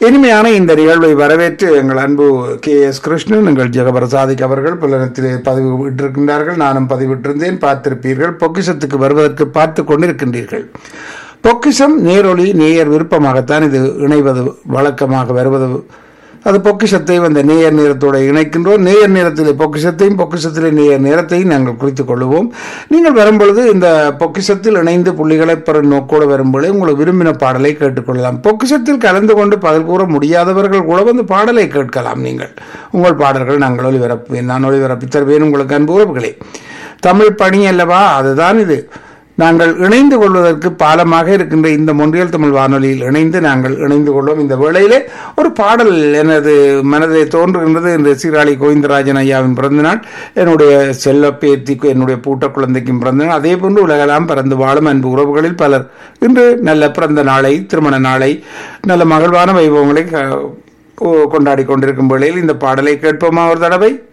இனிமையான இந்த நிகழ்வை வரவேற்று எங்கள் அன்பு கே எஸ் கிருஷ்ணன் எங்கள் ஜெகபிரசாதிக் அவர்கள் புலனத்திலே பதிவு விட்டிருக்கின்றார்கள் நானும் பதிவிட்டிருந்தேன் பார்த்திருப்பீர்கள் பொக்கிஷத்துக்கு வருவதற்கு பார்த்து கொண்டிருக்கின்றீர்கள் பொக்கிஷம் நேரொளி நேயர் விருப்பமாகத்தான் இது இணைவது வழக்கமாக வருவது அது பொக்கிஷத்தை அந்த நேயர் நேரத்தோடு இணைக்கின்றோம் நேயர் நேரத்திலே பொக்கிஷத்தையும் பொக்கிஷத்திலே நேயர் நேரத்தையும் நாங்கள் குறித்துக் கொள்வோம் நீங்கள் வரும்பொழுது இந்த பொக்கிஷத்தில் இணைந்து புள்ளிகளை பெற நோக்கோடு வரும்பொழுது உங்களுக்கு விரும்பின பாடலை கேட்டுக்கொள்ளலாம் பொக்கிஷத்தில் கலந்து கொண்டு பதில் கூற முடியாதவர்கள் கூட வந்து பாடலை கேட்கலாம் நீங்கள் உங்கள் பாடல்கள் நாங்கள் ஒளிபரப்புவேன் நான் ஒளிபரப்பி தருவேன் உங்களுக்கு அன்பு உறவுகளே தமிழ் பணி அல்லவா அதுதான் இது நாங்கள் இணைந்து கொள்வதற்கு பாலமாக இருக்கின்ற இந்த மொன்றியல் தமிழ் வானொலியில் இணைந்து நாங்கள் இணைந்து கொள்வோம் இந்த வேளையிலே ஒரு பாடல் எனது மனதை தோன்றுகின்றது இந்த சீராளி கோவிந்தராஜன் ஐயாவின் பிறந்தநாள் என்னுடைய செல்ல பேத்திக்கு என்னுடைய பூட்ட குழந்தைக்கும் பிறந்தநாள் அதே போன்று உலகெல்லாம் பிறந்து வாழும் அன்பு உறவுகளில் பலர் இன்று நல்ல பிறந்த நாளை திருமண நாளை நல்ல மகிழ்வான வைபவங்களை க- கொ- கொண்டாடி கொண்டிருக்கும் வேளையில் இந்த பாடலை கேட்போமா ஒரு தடவை